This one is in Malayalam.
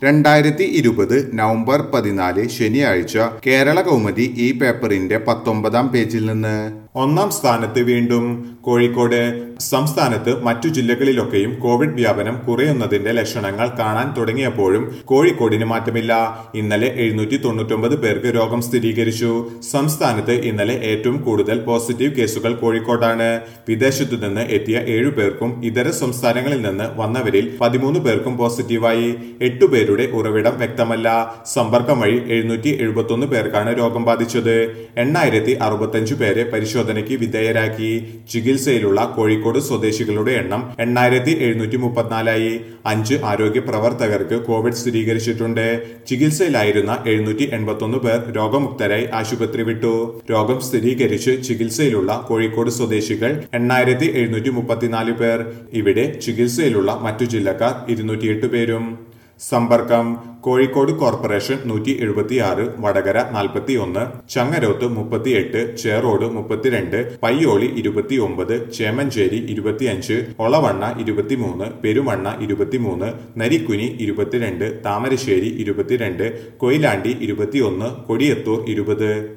രണ്ടായിരത്തി ഇരുപത് നവംബർ പതിനാല് ശനിയാഴ്ച കേരള കൗമുദി ഈ പേപ്പറിന്റെ പത്തൊമ്പതാം പേജിൽ നിന്ന് ഒന്നാം സ്ഥാനത്ത് വീണ്ടും കോഴിക്കോട് സംസ്ഥാനത്ത് മറ്റു ജില്ലകളിലൊക്കെയും കോവിഡ് വ്യാപനം കുറയുന്നതിന്റെ ലക്ഷണങ്ങൾ കാണാൻ തുടങ്ങിയപ്പോഴും കോഴിക്കോടിന് മാറ്റമില്ല ഇന്നലെ എഴുന്നൂറ്റി തൊണ്ണൂറ്റൊമ്പത് പേർക്ക് രോഗം സ്ഥിരീകരിച്ചു സംസ്ഥാനത്ത് ഇന്നലെ ഏറ്റവും കൂടുതൽ പോസിറ്റീവ് കേസുകൾ കോഴിക്കോടാണ് വിദേശത്തു നിന്ന് എത്തിയ ഏഴു പേർക്കും ഇതര സംസ്ഥാനങ്ങളിൽ നിന്ന് വന്നവരിൽ പതിമൂന്ന് പേർക്കും പോസിറ്റീവായി എട്ടു പേരുടെ ഉറവിടം വ്യക്തമല്ല സമ്പർക്കം വഴി എഴുന്നൂറ്റി എഴുപത്തൊന്ന് പേർക്കാണ് രോഗം ബാധിച്ചത് എണ്ണായിരത്തി അറുപത്തഞ്ച് പേരെ പരിശോധനയ്ക്ക് വിധേയരാക്കി ചികിത്സയിലുള്ള കോഴിക്കോട് സ്വദേശികളുടെ എണ്ണം എണ്ണായിരത്തി എഴുന്നൂറ്റി മുപ്പത്തിനാലായി അഞ്ച് ആരോഗ്യ പ്രവർത്തകർക്ക് കോവിഡ് സ്ഥിരീകരിച്ചിട്ടുണ്ട് ചികിത്സയിലായിരുന്ന എഴുന്നൂറ്റി എൺപത്തൊന്ന് പേർ രോഗമുക്തരായി ആശുപത്രി വിട്ടു രോഗം സ്ഥിരീകരിച്ച് ചികിത്സയിലുള്ള കോഴിക്കോട് സ്വദേശികൾ എണ്ണായിരത്തി എഴുന്നൂറ്റി മുപ്പത്തിനാല് പേർ ഇവിടെ ചികിത്സയിലുള്ള മറ്റു ജില്ലക്കാർ ഇരുന്നൂറ്റിയെട്ട് പേരും സമ്പർക്കം കോഴിക്കോട് കോർപ്പറേഷൻ നൂറ്റി എഴുപത്തിയാറ് വടകര നാൽപ്പത്തി ഒന്ന് ചങ്ങരോത്ത് മുപ്പത്തിയെട്ട് ചേറോട് മുപ്പത്തിരണ്ട് പയ്യോളി ഇരുപത്തിയൊമ്പത് ചേമഞ്ചേരി ഇരുപത്തിയഞ്ച് ഒളവണ്ണ ഇരുപത്തിമൂന്ന് പെരുമണ്ണ ഇരുപത്തിമൂന്ന് നരിക്കുനി ഇരുപത്തിരണ്ട് താമരശ്ശേരി ഇരുപത്തിരണ്ട് കൊയിലാണ്ടി ഇരുപത്തിയൊന്ന് കൊടിയത്തൂർ ഇരുപത്